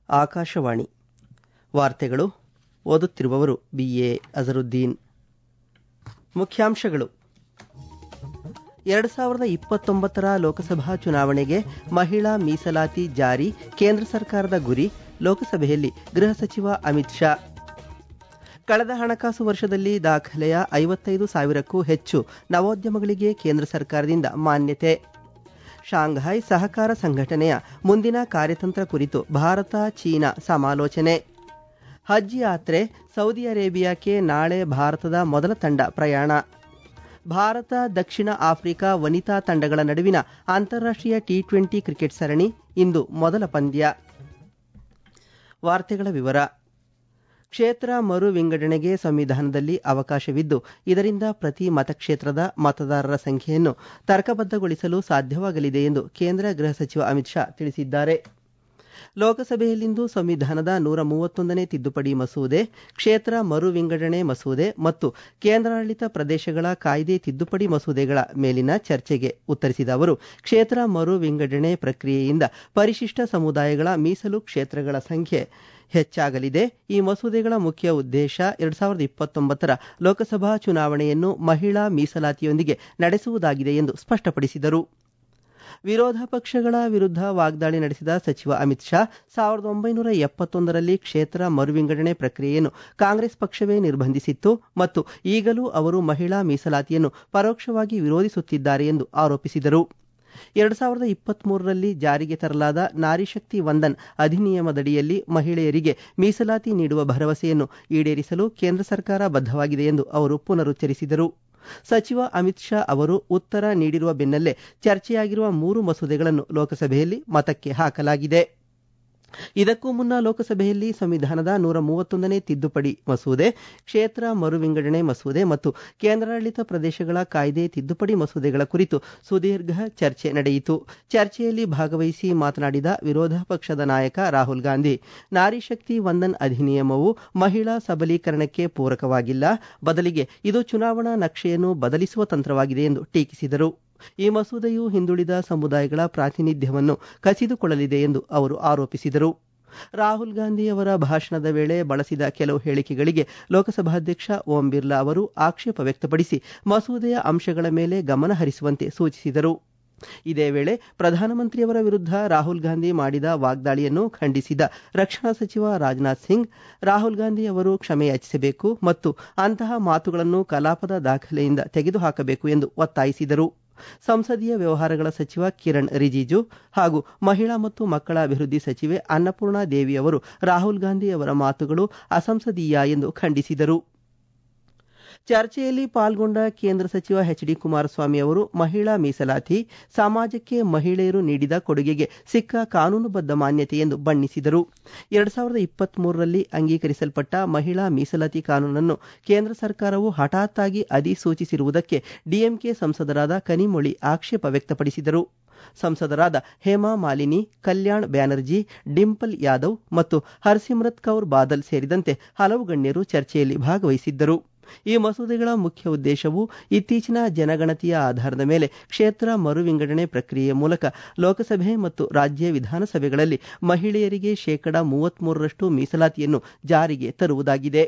ಆಕಾಶವಾಣಿ ವಾರ್ತೆಗಳು ಓದುತ್ತಿರುವವರು ಬಿಎ ಅಜರುದ್ದೀನ್ ಮುಖ್ಯಾಂಶಗಳು ಎರಡು ಸಾವಿರದ ಇಪ್ಪತ್ತೊಂಬತ್ತರ ಲೋಕಸಭಾ ಚುನಾವಣೆಗೆ ಮಹಿಳಾ ಮೀಸಲಾತಿ ಜಾರಿ ಕೇಂದ್ರ ಸರ್ಕಾರದ ಗುರಿ ಲೋಕಸಭೆಯಲ್ಲಿ ಗೃಹ ಸಚಿವ ಅಮಿತ್ ಶಾ ಕಳೆದ ಹಣಕಾಸು ವರ್ಷದಲ್ಲಿ ದಾಖಲೆಯ ಐವತ್ತೈದು ಸಾವಿರಕ್ಕೂ ಹೆಚ್ಚು ನವೋದ್ಯಮಗಳಿಗೆ ಕೇಂದ್ರ ಸರ್ಕಾರದಿಂದ ಮಾನ್ಯತೆ ಶಾಂಘೈ ಸಹಕಾರ ಸಂಘಟನೆಯ ಮುಂದಿನ ಕಾರ್ಯತಂತ್ರ ಕುರಿತು ಭಾರತ ಚೀನಾ ಸಮಾಲೋಚನೆ ಹಜ್ ಯಾತ್ರೆ ಸೌದಿ ಅರೇಬಿಯಾಕ್ಕೆ ನಾಳೆ ಭಾರತದ ಮೊದಲ ತಂಡ ಪ್ರಯಾಣ ಭಾರತ ದಕ್ಷಿಣ ಆಫ್ರಿಕಾ ವನಿತಾ ತಂಡಗಳ ನಡುವಿನ ಅಂತಾರಾಷ್ಟ್ರೀಯ ಟಿ ಟ್ವೆಂಟಿ ಕ್ರಿಕೆಟ್ ಸರಣಿ ಇಂದು ಮೊದಲ ಪಂದ್ಯ ವಾರ್ತೆಗಳ ವಿವರ ಕ್ಷೇತ್ರ ಮರು ವಿಂಗಡಣೆಗೆ ಸಂವಿಧಾನದಲ್ಲಿ ಅವಕಾಶವಿದ್ದು ಇದರಿಂದ ಪ್ರತಿ ಮತಕ್ಷೇತ್ರದ ಮತದಾರರ ಸಂಖ್ಯೆಯನ್ನು ತರ್ಕಬದ್ಧಗೊಳಿಸಲು ಸಾಧ್ಯವಾಗಲಿದೆ ಎಂದು ಕೇಂದ್ರ ಗೃಹ ಸಚಿವ ಅಮಿತ್ ಶಾ ತಿಳಿಸಿದ್ದಾರೆ ಲೋಕಸಭೆಯಲ್ಲಿಂದು ಸಂವಿಧಾನದ ನೂರ ಮೂವತ್ತೊಂದನೇ ತಿದ್ದುಪಡಿ ಮಸೂದೆ ಕ್ಷೇತ್ರ ಮರು ವಿಂಗಡಣೆ ಮಸೂದೆ ಮತ್ತು ಕೇಂದ್ರಾಡಳಿತ ಪ್ರದೇಶಗಳ ಕಾಯ್ದೆ ತಿದ್ದುಪಡಿ ಮಸೂದೆಗಳ ಮೇಲಿನ ಚರ್ಚೆಗೆ ಉತ್ತರಿಸಿದ ಅವರು ಕ್ಷೇತ್ರ ಮರು ವಿಂಗಡಣೆ ಪ್ರಕ್ರಿಯೆಯಿಂದ ಪರಿಶಿಷ್ಟ ಸಮುದಾಯಗಳ ಮೀಸಲು ಕ್ಷೇತ್ರಗಳ ಸಂಖ್ಯೆ ಹೆಚ್ಚಾಗಲಿದೆ ಈ ಮಸೂದೆಗಳ ಮುಖ್ಯ ಉದ್ದೇಶ ಎರಡ್ ಸಾವಿರದ ಇಪ್ಪತ್ತೊಂಬತ್ತರ ಲೋಕಸಭಾ ಚುನಾವಣೆಯನ್ನು ಮಹಿಳಾ ಮೀಸಲಾತಿಯೊಂದಿಗೆ ನಡೆಸುವುದಾಗಿದೆ ಎಂದು ಸ್ಪಷ್ಟಪಡಿಸಿದರು ವಿರೋಧ ಪಕ್ಷಗಳ ವಿರುದ್ಧ ವಾಗ್ದಾಳಿ ನಡೆಸಿದ ಸಚಿವ ಅಮಿತ್ ಶಾ ಸಾವಿರದ ಒಂಬೈನೂರ ಎಪ್ಪತ್ತೊಂದರಲ್ಲಿ ಕ್ಷೇತ್ರ ಮರುವಿಂಗಡಣೆ ಪ್ರಕ್ರಿಯೆಯನ್ನು ಕಾಂಗ್ರೆಸ್ ಪಕ್ಷವೇ ನಿರ್ಬಂಧಿಸಿತ್ತು ಮತ್ತು ಈಗಲೂ ಅವರು ಮಹಿಳಾ ಮೀಸಲಾತಿಯನ್ನು ಪರೋಕ್ಷವಾಗಿ ವಿರೋಧಿಸುತ್ತಿದ್ದಾರೆ ಎಂದು ಆರೋಪಿಸಿದರು ಎರಡು ಸಾವಿರದ ಇಪ್ಪತ್ಮೂರರಲ್ಲಿ ಜಾರಿಗೆ ತರಲಾದ ನಾರಿಶಕ್ತಿ ವಂದನ್ ಅಧಿನಿಯಮದಡಿಯಲ್ಲಿ ಮಹಿಳೆಯರಿಗೆ ಮೀಸಲಾತಿ ನೀಡುವ ಭರವಸೆಯನ್ನು ಈಡೇರಿಸಲು ಕೇಂದ್ರ ಸರ್ಕಾರ ಬದ್ಧವಾಗಿದೆ ಎಂದು ಅವರು ಪುನರುಚ್ಚರಿಸಿದರು ಸಚಿವ ಅಮಿತ್ ಶಾ ಅವರು ಉತ್ತರ ನೀಡಿರುವ ಬೆನ್ನಲ್ಲೇ ಚರ್ಚೆಯಾಗಿರುವ ಮೂರು ಮಸೂದೆಗಳನ್ನು ಲೋಕಸಭೆಯಲ್ಲಿ ಮತಕ್ಕೆ ಹಾಕಲಾಗಿದೆ ಇದಕ್ಕೂ ಮುನ್ನ ಲೋಕಸಭೆಯಲ್ಲಿ ಸಂವಿಧಾನದ ನೂರ ಮೂವತ್ತೊಂದನೇ ತಿದ್ದುಪಡಿ ಮಸೂದೆ ಕ್ಷೇತ್ರ ಮರು ವಿಂಗಡಣೆ ಮಸೂದೆ ಮತ್ತು ಕೇಂದ್ರಾಡಳಿತ ಪ್ರದೇಶಗಳ ಕಾಯ್ದೆ ತಿದ್ದುಪಡಿ ಮಸೂದೆಗಳ ಕುರಿತು ಸುದೀರ್ಘ ಚರ್ಚೆ ನಡೆಯಿತು ಚರ್ಚೆಯಲ್ಲಿ ಭಾಗವಹಿಸಿ ಮಾತನಾಡಿದ ವಿರೋಧ ಪಕ್ಷದ ನಾಯಕ ರಾಹುಲ್ ಗಾಂಧಿ ನಾರಿಶಕ್ತಿ ವಂದನ್ ಅಧಿನಿಯಮವು ಮಹಿಳಾ ಸಬಲೀಕರಣಕ್ಕೆ ಪೂರಕವಾಗಿಲ್ಲ ಬದಲಿಗೆ ಇದು ಚುನಾವಣಾ ನಕ್ಷೆಯನ್ನು ಬದಲಿಸುವ ತಂತ್ರವಾಗಿದೆ ಎಂದು ಟೀಕಿಸಿದರು ಈ ಮಸೂದೆಯು ಹಿಂದುಳಿದ ಸಮುದಾಯಗಳ ಪ್ರಾತಿನಿಧ್ಯವನ್ನು ಕಸಿದುಕೊಳ್ಳಲಿದೆ ಎಂದು ಅವರು ಆರೋಪಿಸಿದರು ರಾಹುಲ್ ಗಾಂಧಿ ಅವರ ಭಾಷಣದ ವೇಳೆ ಬಳಸಿದ ಕೆಲವು ಹೇಳಿಕೆಗಳಿಗೆ ಲೋಕಸಭಾಧ್ಯಕ್ಷ ಓಂ ಬಿರ್ಲಾ ಅವರು ಆಕ್ಷೇಪ ವ್ಯಕ್ತಪಡಿಸಿ ಮಸೂದೆಯ ಅಂಶಗಳ ಮೇಲೆ ಗಮನ ಹರಿಸುವಂತೆ ಸೂಚಿಸಿದರು ಇದೇ ವೇಳೆ ಪ್ರಧಾನಮಂತ್ರಿಯವರ ವಿರುದ್ಧ ರಾಹುಲ್ ಗಾಂಧಿ ಮಾಡಿದ ವಾಗ್ದಾಳಿಯನ್ನು ಖಂಡಿಸಿದ ರಕ್ಷಣಾ ಸಚಿವ ರಾಜನಾಥ್ ಸಿಂಗ್ ರಾಹುಲ್ ಗಾಂಧಿ ಅವರು ಕ್ಷಮೆಯಾಚಿಸಬೇಕು ಮತ್ತು ಅಂತಹ ಮಾತುಗಳನ್ನು ಕಲಾಪದ ದಾಖಲೆಯಿಂದ ತೆಗೆದುಹಾಕಬೇಕು ಎಂದು ಒತ್ತಾಯಿಸಿದರು ಸಂಸದೀಯ ವ್ಯವಹಾರಗಳ ಸಚಿವ ಕಿರಣ್ ರಿಜಿಜು ಹಾಗೂ ಮಹಿಳಾ ಮತ್ತು ಮಕ್ಕಳ ಅಭಿವೃದ್ಧಿ ಸಚಿವೆ ಅನ್ನಪೂರ್ಣಾ ದೇವಿ ಅವರು ರಾಹುಲ್ ಗಾಂಧಿ ಅವರ ಮಾತುಗಳು ಅಸಂಸದೀಯ ಎಂದು ಖಂಡಿಸಿದರು ಚರ್ಚೆಯಲ್ಲಿ ಪಾಲ್ಗೊಂಡ ಕೇಂದ್ರ ಸಚಿವ ಎಚ್ ಡಿ ಕುಮಾರಸ್ವಾಮಿ ಅವರು ಮಹಿಳಾ ಮೀಸಲಾತಿ ಸಮಾಜಕ್ಕೆ ಮಹಿಳೆಯರು ನೀಡಿದ ಕೊಡುಗೆಗೆ ಸಿಕ್ಕ ಕಾನೂನುಬದ್ಧ ಮಾನ್ಯತೆ ಎಂದು ಬಣ್ಣಿಸಿದರು ಎರಡ್ ಸಾವಿರದ ಇಪ್ಪತ್ಮೂರರಲ್ಲಿ ಅಂಗೀಕರಿಸಲ್ಪಟ್ಟ ಮಹಿಳಾ ಮೀಸಲಾತಿ ಕಾನೂನನ್ನು ಕೇಂದ್ರ ಸರ್ಕಾರವು ಹಠಾತ್ತಾಗಿ ಅಧಿಸೂಚಿಸಿರುವುದಕ್ಕೆ ಡಿಎಂಕೆ ಸಂಸದರಾದ ಕನಿಮೊಳಿ ಆಕ್ಷೇಪ ವ್ಯಕ್ತಪಡಿಸಿದರು ಸಂಸದರಾದ ಹೇಮಾ ಮಾಲಿನಿ ಕಲ್ಯಾಣ್ ಬ್ಯಾನರ್ಜಿ ಡಿಂಪಲ್ ಯಾದವ್ ಮತ್ತು ಹರ್ಸಿಮ್ರತ್ ಕೌರ್ ಬಾದಲ್ ಸೇರಿದಂತೆ ಹಲವು ಗಣ್ಯರು ಚರ್ಚೆಯಲ್ಲಿ ಭಾಗವಹಿಸಿದ್ದರು ಈ ಮಸೂದೆಗಳ ಮುಖ್ಯ ಉದ್ದೇಶವು ಇತ್ತೀಚಿನ ಜನಗಣತಿಯ ಆಧಾರದ ಮೇಲೆ ಕ್ಷೇತ್ರ ಮರು ವಿಂಗಡಣೆ ಪ್ರಕ್ರಿಯೆಯ ಮೂಲಕ ಲೋಕಸಭೆ ಮತ್ತು ರಾಜ್ಯ ವಿಧಾನಸಭೆಗಳಲ್ಲಿ ಮಹಿಳೆಯರಿಗೆ ಶೇಕಡ ಮೂವತ್ಮೂರರಷ್ಟು ಮೀಸಲಾತಿಯನ್ನು ಜಾರಿಗೆ ತರುವುದಾಗಿದೆ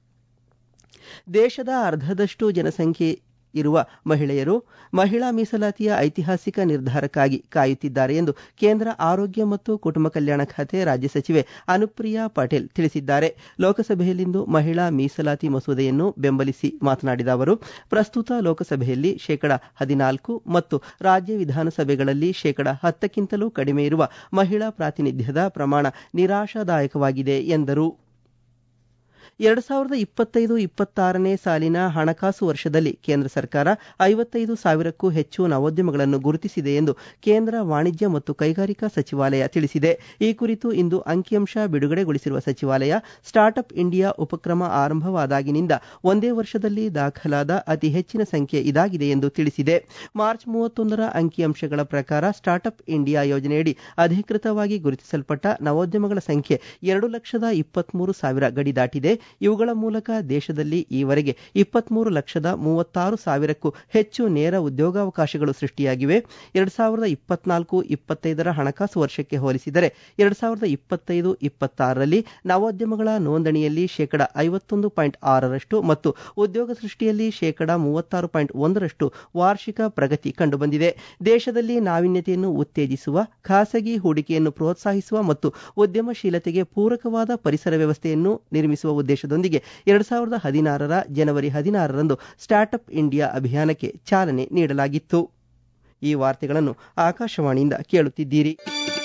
ದೇಶದ ಅರ್ಧದಷ್ಟು ಜನಸಂಖ್ಯೆ ಇರುವ ಮಹಿಳೆಯರು ಮಹಿಳಾ ಮೀಸಲಾತಿಯ ಐತಿಹಾಸಿಕ ನಿರ್ಧಾರಕ್ಕಾಗಿ ಕಾಯುತ್ತಿದ್ದಾರೆ ಎಂದು ಕೇಂದ್ರ ಆರೋಗ್ಯ ಮತ್ತು ಕುಟುಂಬ ಕಲ್ಯಾಣ ಖಾತೆ ರಾಜ್ಯ ಸಚಿವೆ ಅನುಪ್ರಿಯಾ ಪಟೇಲ್ ತಿಳಿಸಿದ್ದಾರೆ ಲೋಕಸಭೆಯಲ್ಲಿಂದು ಮಹಿಳಾ ಮೀಸಲಾತಿ ಮಸೂದೆಯನ್ನು ಬೆಂಬಲಿಸಿ ಮಾತನಾಡಿದ ಅವರು ಪ್ರಸ್ತುತ ಲೋಕಸಭೆಯಲ್ಲಿ ಶೇಕಡ ಹದಿನಾಲ್ಕು ಮತ್ತು ರಾಜ್ಯ ವಿಧಾನಸಭೆಗಳಲ್ಲಿ ಶೇಕಡ ಹತ್ತಕ್ಕಿಂತಲೂ ಕಡಿಮೆ ಇರುವ ಮಹಿಳಾ ಪ್ರಾತಿನಿಧ್ಯದ ಪ್ರಮಾಣ ನಿರಾಶಾದಾಯಕವಾಗಿದೆ ಎಂದರು ಎರಡು ಸಾವಿರದ ಇಪ್ಪತ್ತೈದು ಇಪ್ಪತ್ತಾರನೇ ಸಾಲಿನ ಹಣಕಾಸು ವರ್ಷದಲ್ಲಿ ಕೇಂದ್ರ ಸರ್ಕಾರ ಐವತ್ತೈದು ಸಾವಿರಕ್ಕೂ ಹೆಚ್ಚು ನವೋದ್ಯಮಗಳನ್ನು ಗುರುತಿಸಿದೆ ಎಂದು ಕೇಂದ್ರ ವಾಣಿಜ್ಯ ಮತ್ತು ಕೈಗಾರಿಕಾ ಸಚಿವಾಲಯ ತಿಳಿಸಿದೆ ಈ ಕುರಿತು ಇಂದು ಅಂಕಿಅಂಶ ಬಿಡುಗಡೆಗೊಳಿಸಿರುವ ಸಚಿವಾಲಯ ಸ್ಟಾರ್ಟ್ಅಪ್ ಇಂಡಿಯಾ ಉಪಕ್ರಮ ಆರಂಭವಾದಾಗಿನಿಂದ ಒಂದೇ ವರ್ಷದಲ್ಲಿ ದಾಖಲಾದ ಅತಿ ಹೆಚ್ಚಿನ ಸಂಖ್ಯೆ ಇದಾಗಿದೆ ಎಂದು ತಿಳಿಸಿದೆ ಮಾರ್ಚ್ ಮೂವತ್ತೊಂದರ ಅಂಕಿಅಂಶಗಳ ಪ್ರಕಾರ ಸ್ಟಾರ್ಟ್ಅಪ್ ಇಂಡಿಯಾ ಯೋಜನೆಯಡಿ ಅಧಿಕೃತವಾಗಿ ಗುರುತಿಸಲ್ಪಟ್ಟ ನವೋದ್ಯಮಗಳ ಸಂಖ್ಯೆ ಎರಡು ಲಕ್ಷದ ಇಪ್ಪತ್ಮೂರು ಸಾವಿರ ಗಡಿ ದಾಟಿದೆ ಇವುಗಳ ಮೂಲಕ ದೇಶದಲ್ಲಿ ಈವರೆಗೆ ಇಪ್ಪತ್ಮೂರು ಲಕ್ಷದ ಮೂವತ್ತಾರು ಸಾವಿರಕ್ಕೂ ಹೆಚ್ಚು ನೇರ ಉದ್ಯೋಗಾವಕಾಶಗಳು ಸೃಷ್ಟಿಯಾಗಿವೆ ಎರಡ್ ಸಾವಿರದ ಇಪ್ಪತ್ನಾಲ್ಕು ಇಪ್ಪತ್ತೈದರ ಹಣಕಾಸು ವರ್ಷಕ್ಕೆ ಹೋಲಿಸಿದರೆ ಎರಡ್ ಸಾವಿರದ ಇಪ್ಪತ್ತೈದು ಇಪ್ಪತ್ತಾರರಲ್ಲಿ ನವೋದ್ಯಮಗಳ ನೋಂದಣಿಯಲ್ಲಿ ಶೇಕಡ ಐವತ್ತೊಂದು ಪಾಯಿಂಟ್ ಆರರಷ್ಟು ಮತ್ತು ಉದ್ಯೋಗ ಸೃಷ್ಟಿಯಲ್ಲಿ ಶೇಕಡ ಮೂವತ್ತಾರು ಪಾಯಿಂಟ್ ಒಂದರಷ್ಟು ವಾರ್ಷಿಕ ಪ್ರಗತಿ ಕಂಡುಬಂದಿದೆ ದೇಶದಲ್ಲಿ ನಾವೀನ್ಯತೆಯನ್ನು ಉತ್ತೇಜಿಸುವ ಖಾಸಗಿ ಹೂಡಿಕೆಯನ್ನು ಪ್ರೋತ್ಸಾಹಿಸುವ ಮತ್ತು ಉದ್ಯಮಶೀಲತೆಗೆ ಪೂರಕವಾದ ಪರಿಸರ ವ್ಯವಸ್ಥೆಯನ್ನು ನಿರ್ಮಿಸುವ ಉದ್ದೇಶದೊಂದಿಗೆ ಎರಡ್ ಸಾವಿರದ ಹದಿನಾರರ ಜನವರಿ ಹದಿನಾರರಂದು ಸ್ಟಾರ್ಟ್ಅಪ್ ಇಂಡಿಯಾ ಅಭಿಯಾನಕ್ಕೆ ಚಾಲನೆ ನೀಡಲಾಗಿತ್ತು ಈ ವಾರ್ತೆಗಳನ್ನು ಆಕಾಶವಾಣಿಯಿಂದ ಕೇಳುತ್ತಿದ್ದೀರಿ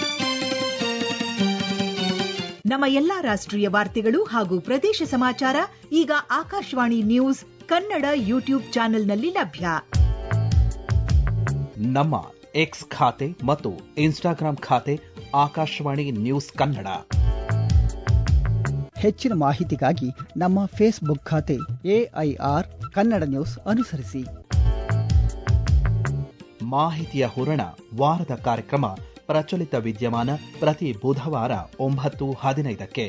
ನಮ್ಮ ಎಲ್ಲಾ ರಾಷ್ಟ್ರೀಯ ವಾರ್ತೆಗಳು ಹಾಗೂ ಪ್ರದೇಶ ಸಮಾಚಾರ ಈಗ ಆಕಾಶವಾಣಿ ನ್ಯೂಸ್ ಕನ್ನಡ ಯೂಟ್ಯೂಬ್ ಚಾನೆಲ್ನಲ್ಲಿ ಲಭ್ಯ ನಮ್ಮ ಎಕ್ಸ್ ಖಾತೆ ಮತ್ತು ಇನ್ಸ್ಟಾಗ್ರಾಂ ಖಾತೆ ಆಕಾಶವಾಣಿ ನ್ಯೂಸ್ ಕನ್ನಡ ಹೆಚ್ಚಿನ ಮಾಹಿತಿಗಾಗಿ ನಮ್ಮ ಫೇಸ್ಬುಕ್ ಖಾತೆ ಎಐಆರ್ ಕನ್ನಡ ನ್ಯೂಸ್ ಅನುಸರಿಸಿ ಮಾಹಿತಿಯ ಹೂರಣ ವಾರದ ಕಾರ್ಯಕ್ರಮ ಪ್ರಚಲಿತ ವಿದ್ಯಮಾನ ಪ್ರತಿ ಬುಧವಾರ ಒಂಬತ್ತು ಹದಿನೈದಕ್ಕೆ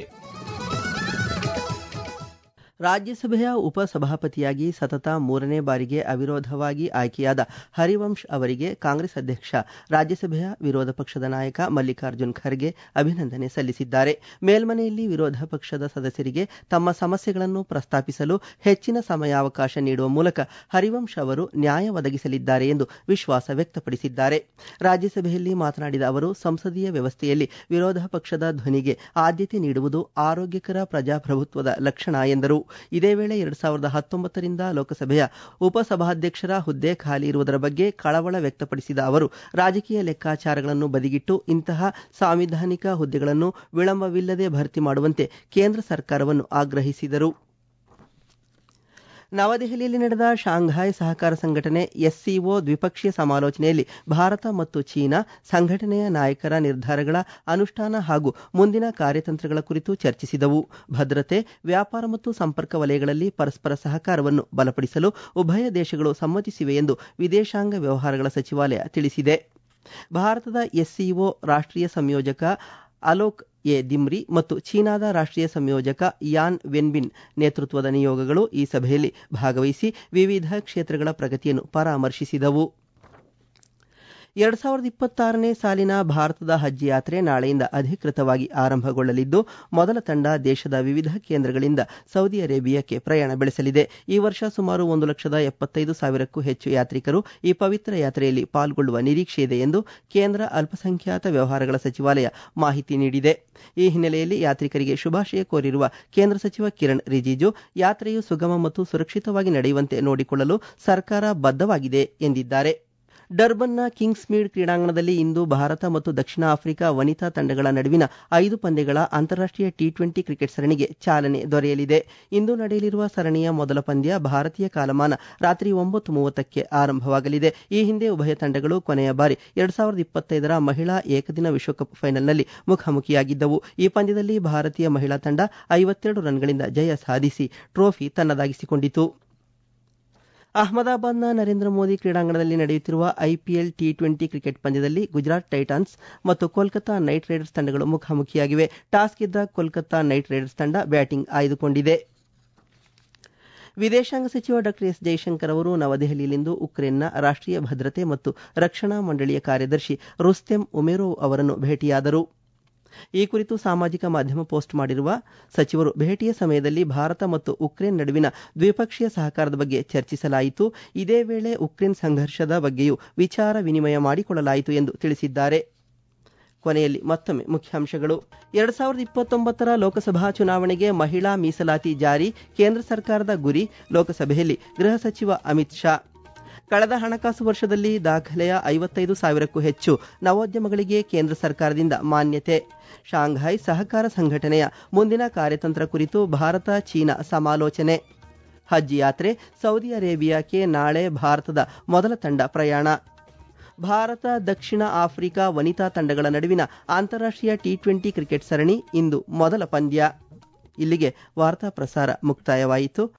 ರಾಜ್ಯಸಭೆಯ ಉಪಸಭಾಪತಿಯಾಗಿ ಸತತ ಮೂರನೇ ಬಾರಿಗೆ ಅವಿರೋಧವಾಗಿ ಆಯ್ಕೆಯಾದ ಹರಿವಂಶ್ ಅವರಿಗೆ ಕಾಂಗ್ರೆಸ್ ಅಧ್ಯಕ್ಷ ರಾಜ್ಯಸಭೆಯ ವಿರೋಧ ಪಕ್ಷದ ನಾಯಕ ಮಲ್ಲಿಕಾರ್ಜುನ್ ಖರ್ಗೆ ಅಭಿನಂದನೆ ಸಲ್ಲಿಸಿದ್ದಾರೆ ಮೇಲ್ಮನೆಯಲ್ಲಿ ವಿರೋಧ ಪಕ್ಷದ ಸದಸ್ಯರಿಗೆ ತಮ್ಮ ಸಮಸ್ಯೆಗಳನ್ನು ಪ್ರಸ್ತಾಪಿಸಲು ಹೆಚ್ಚಿನ ಸಮಯಾವಕಾಶ ನೀಡುವ ಮೂಲಕ ಹರಿವಂಶ್ ಅವರು ನ್ಯಾಯ ಒದಗಿಸಲಿದ್ದಾರೆ ಎಂದು ವಿಶ್ವಾಸ ವ್ಯಕ್ತಪಡಿಸಿದ್ದಾರೆ ರಾಜ್ಯಸಭೆಯಲ್ಲಿ ಮಾತನಾಡಿದ ಅವರು ಸಂಸದೀಯ ವ್ಯವಸ್ಥೆಯಲ್ಲಿ ವಿರೋಧ ಪಕ್ಷದ ಧ್ವನಿಗೆ ಆದ್ಯತೆ ನೀಡುವುದು ಆರೋಗ್ಯಕರ ಪ್ರಜಾಪ್ರಭುತ್ವದ ಲಕ್ಷಣ ಎಂದರು ಇದೇ ವೇಳೆ ಎರಡ್ ಸಾವಿರದ ಹತ್ತೊಂಬತ್ತರಿಂದ ಲೋಕಸಭೆಯ ಉಪಸಭಾಧ್ಯಕ್ಷರ ಹುದ್ದೆ ಖಾಲಿ ಇರುವುದರ ಬಗ್ಗೆ ಕಳವಳ ವ್ಯಕ್ತಪಡಿಸಿದ ಅವರು ರಾಜಕೀಯ ಲೆಕ್ಕಾಚಾರಗಳನ್ನು ಬದಿಗಿಟ್ಟು ಇಂತಹ ಸಾಂವಿಧಾನಿಕ ಹುದ್ದೆಗಳನ್ನು ವಿಳಂಬವಿಲ್ಲದೆ ಭರ್ತಿ ಮಾಡುವಂತೆ ಕೇಂದ್ರ ಸರ್ಕಾರವನ್ನು ಆಗ್ರಹಿಸಿದರು ನವದೆಹಲಿಯಲ್ಲಿ ನಡೆದ ಶಾಂಘಾಯ್ ಸಹಕಾರ ಸಂಘಟನೆ ಎಸ್ಸಿಒ ದ್ವಿಪಕ್ಷೀಯ ಸಮಾಲೋಚನೆಯಲ್ಲಿ ಭಾರತ ಮತ್ತು ಚೀನಾ ಸಂಘಟನೆಯ ನಾಯಕರ ನಿರ್ಧಾರಗಳ ಅನುಷ್ಠಾನ ಹಾಗೂ ಮುಂದಿನ ಕಾರ್ಯತಂತ್ರಗಳ ಕುರಿತು ಚರ್ಚಿಸಿದವು ಭದ್ರತೆ ವ್ಯಾಪಾರ ಮತ್ತು ಸಂಪರ್ಕ ವಲಯಗಳಲ್ಲಿ ಪರಸ್ಪರ ಸಹಕಾರವನ್ನು ಬಲಪಡಿಸಲು ಉಭಯ ದೇಶಗಳು ಸಮ್ಮತಿಸಿವೆ ಎಂದು ವಿದೇಶಾಂಗ ವ್ಯವಹಾರಗಳ ಸಚಿವಾಲಯ ತಿಳಿಸಿದೆ ಭಾರತದ ಎಸ್ಸಿಒ ರಾಷ್ಟ್ರೀಯ ಸಂಯೋಜಕ ಅಲೋಕ್ ಎ ದಿಮ್ರಿ ಮತ್ತು ಚೀನಾದ ರಾಷ್ಟ್ರೀಯ ಸಂಯೋಜಕ ಯಾನ್ ವೆನ್ಬಿನ್ ನೇತೃತ್ವದ ನಿಯೋಗಗಳು ಈ ಸಭೆಯಲ್ಲಿ ಭಾಗವಹಿಸಿ ವಿವಿಧ ಕ್ಷೇತ್ರಗಳ ಪ್ರಗತಿಯನ್ನು ಪರಾಮರ್ಶಿಸಿದವು ಎರಡ್ ಸಾವಿರದ ಇಪ್ಪತ್ತಾರನೇ ಸಾಲಿನ ಭಾರತದ ಹಜ್ ಯಾತ್ರೆ ನಾಳೆಯಿಂದ ಅಧಿಕೃತವಾಗಿ ಆರಂಭಗೊಳ್ಳಲಿದ್ದು ಮೊದಲ ತಂಡ ದೇಶದ ವಿವಿಧ ಕೇಂದ್ರಗಳಿಂದ ಸೌದಿ ಅರೇಬಿಯಾಕ್ಕೆ ಪ್ರಯಾಣ ಬೆಳೆಸಲಿದೆ ಈ ವರ್ಷ ಸುಮಾರು ಒಂದು ಲಕ್ಷದ ಎಪ್ಪತ್ತೈದು ಸಾವಿರಕ್ಕೂ ಹೆಚ್ಚು ಯಾತ್ರಿಕರು ಈ ಪವಿತ್ರ ಯಾತ್ರೆಯಲ್ಲಿ ಪಾಲ್ಗೊಳ್ಳುವ ನಿರೀಕ್ಷೆ ಇದೆ ಎಂದು ಕೇಂದ್ರ ಅಲ್ಪಸಂಖ್ಯಾತ ವ್ಯವಹಾರಗಳ ಸಚಿವಾಲಯ ಮಾಹಿತಿ ನೀಡಿದೆ ಈ ಹಿನ್ನೆಲೆಯಲ್ಲಿ ಯಾತ್ರಿಕರಿಗೆ ಶುಭಾಶಯ ಕೋರಿರುವ ಕೇಂದ್ರ ಸಚಿವ ಕಿರಣ್ ರಿಜಿಜು ಯಾತ್ರೆಯು ಸುಗಮ ಮತ್ತು ಸುರಕ್ಷಿತವಾಗಿ ನಡೆಯುವಂತೆ ನೋಡಿಕೊಳ್ಳಲು ಸರ್ಕಾರ ಬದ್ಧವಾಗಿದೆ ಎಂದಿದ್ದಾರೆ ಡರ್ಬನ್ನ ಕಿಂಗ್ಸ್ ಮೀಡ್ ಕ್ರೀಡಾಂಗಣದಲ್ಲಿ ಇಂದು ಭಾರತ ಮತ್ತು ದಕ್ಷಿಣ ಆಫ್ರಿಕಾ ವನಿತಾ ತಂಡಗಳ ನಡುವಿನ ಐದು ಪಂದ್ಯಗಳ ಅಂತಾರಾಷ್ಟ್ರೀಯ ಟಿ ಟ್ವೆಂಟಿ ಕ್ರಿಕೆಟ್ ಸರಣಿಗೆ ಚಾಲನೆ ದೊರೆಯಲಿದೆ ಇಂದು ನಡೆಯಲಿರುವ ಸರಣಿಯ ಮೊದಲ ಪಂದ್ಯ ಭಾರತೀಯ ಕಾಲಮಾನ ರಾತ್ರಿ ಒಂಬತ್ತು ಮೂವತ್ತಕ್ಕೆ ಆರಂಭವಾಗಲಿದೆ ಈ ಹಿಂದೆ ಉಭಯ ತಂಡಗಳು ಕೊನೆಯ ಬಾರಿ ಎರಡ್ ಸಾವಿರದ ಇಪ್ಪತ್ತೈದರ ಮಹಿಳಾ ಏಕದಿನ ವಿಶ್ವಕಪ್ ಫೈನಲ್ನಲ್ಲಿ ಮುಖಾಮುಖಿಯಾಗಿದ್ದವು ಈ ಪಂದ್ಯದಲ್ಲಿ ಭಾರತೀಯ ಮಹಿಳಾ ತಂಡ ಐವತ್ತೆರಡು ರನ್ಗಳಿಂದ ಜಯ ಸಾಧಿಸಿ ಟ್ರೋಫಿ ತನ್ನದಾಗಿಸಿಕೊಂಡಿತು ಅಹಮದಾಬಾದ್ನ ನರೇಂದ್ರ ಮೋದಿ ಕ್ರೀಡಾಂಗಣದಲ್ಲಿ ನಡೆಯುತ್ತಿರುವ ಐಪಿಎಲ್ ಟಿ ಟ್ವೆಂಟಿ ಕ್ರಿಕೆಟ್ ಪಂದ್ಯದಲ್ಲಿ ಗುಜರಾತ್ ಟೈಟಾನ್ಸ್ ಮತ್ತು ಕೋಲ್ಕತಾ ನೈಟ್ ರೈಡರ್ಸ್ ತಂಡಗಳು ಮುಖಾಮುಖಿಯಾಗಿವೆ ಟಾಸ್ ಗೆದ್ದ ಕೋಲ್ಕತಾ ನೈಟ್ ರೈಡರ್ಸ್ ತಂಡ ಬ್ಯಾಟಿಂಗ್ ಆಯ್ದುಕೊಂಡಿದೆ ವಿದೇಶಾಂಗ ಸಚಿವ ಡಾ ಎಸ್ ಜೈಶಂಕರ್ ಅವರು ನವದೆಹಲಿಯಲ್ಲಿಂದು ಉಕ್ರೇನ್ನ ರಾಷ್ಟ್ರೀಯ ಭದ್ರತೆ ಮತ್ತು ರಕ್ಷಣಾ ಮಂಡಳಿಯ ಕಾರ್ಯದರ್ಶಿ ರುಸ್ತೆಮ್ ಉಮೇರೋವ್ ಅವರನ್ನು ಭೇಟಿಯಾದರು ಈ ಕುರಿತು ಸಾಮಾಜಿಕ ಮಾಧ್ಯಮ ಪೋಸ್ಟ್ ಮಾಡಿರುವ ಸಚಿವರು ಭೇಟಿಯ ಸಮಯದಲ್ಲಿ ಭಾರತ ಮತ್ತು ಉಕ್ರೇನ್ ನಡುವಿನ ದ್ವಿಪಕ್ಷೀಯ ಸಹಕಾರದ ಬಗ್ಗೆ ಚರ್ಚಿಸಲಾಯಿತು ಇದೇ ವೇಳೆ ಉಕ್ರೇನ್ ಸಂಘರ್ಷದ ಬಗ್ಗೆಯೂ ವಿಚಾರ ವಿನಿಮಯ ಮಾಡಿಕೊಳ್ಳಲಾಯಿತು ಎಂದು ತಿಳಿಸಿದ್ದಾರೆ ಕೊನೆಯಲ್ಲಿ ಮತ್ತೊಮ್ಮೆ ಮುಖ್ಯಾಂಶಗಳು ಎರಡ್ ಸಾವಿರದ ಇಪ್ಪತ್ತೊಂಬತ್ತರ ಲೋಕಸಭಾ ಚುನಾವಣೆಗೆ ಮಹಿಳಾ ಮೀಸಲಾತಿ ಜಾರಿ ಕೇಂದ್ರ ಸರ್ಕಾರದ ಗುರಿ ಲೋಕಸಭೆಯಲ್ಲಿ ಗೃಹ ಸಚಿವ ಅಮಿತ್ ಶಾ ಕಳೆದ ಹಣಕಾಸು ವರ್ಷದಲ್ಲಿ ದಾಖಲೆಯ ಐವತ್ತೈದು ಸಾವಿರಕ್ಕೂ ಹೆಚ್ಚು ನವೋದ್ಯಮಗಳಿಗೆ ಕೇಂದ್ರ ಸರ್ಕಾರದಿಂದ ಮಾನ್ಯತೆ ಶಾಂಘಾಯ್ ಸಹಕಾರ ಸಂಘಟನೆಯ ಮುಂದಿನ ಕಾರ್ಯತಂತ್ರ ಕುರಿತು ಭಾರತ ಚೀನಾ ಸಮಾಲೋಚನೆ ಹಜ್ ಯಾತ್ರೆ ಸೌದಿ ಅರೇಬಿಯಾಕ್ಕೆ ನಾಳೆ ಭಾರತದ ಮೊದಲ ತಂಡ ಪ್ರಯಾಣ ಭಾರತ ದಕ್ಷಿಣ ಆಫ್ರಿಕಾ ವನಿತಾ ತಂಡಗಳ ನಡುವಿನ ಅಂತಾರಾಷ್ಟ್ರೀಯ ಟಿ ಟ್ವೆಂಟಿ ಕ್ರಿಕೆಟ್ ಸರಣಿ ಇಂದು ಮೊದಲ ಪಂದ್ಯ ಇಲ್ಲಿಗೆ ವಾರ್ತಾ ಪ್ರಸಾರ ಮುಕ್ತಾಯವಾಯಿತು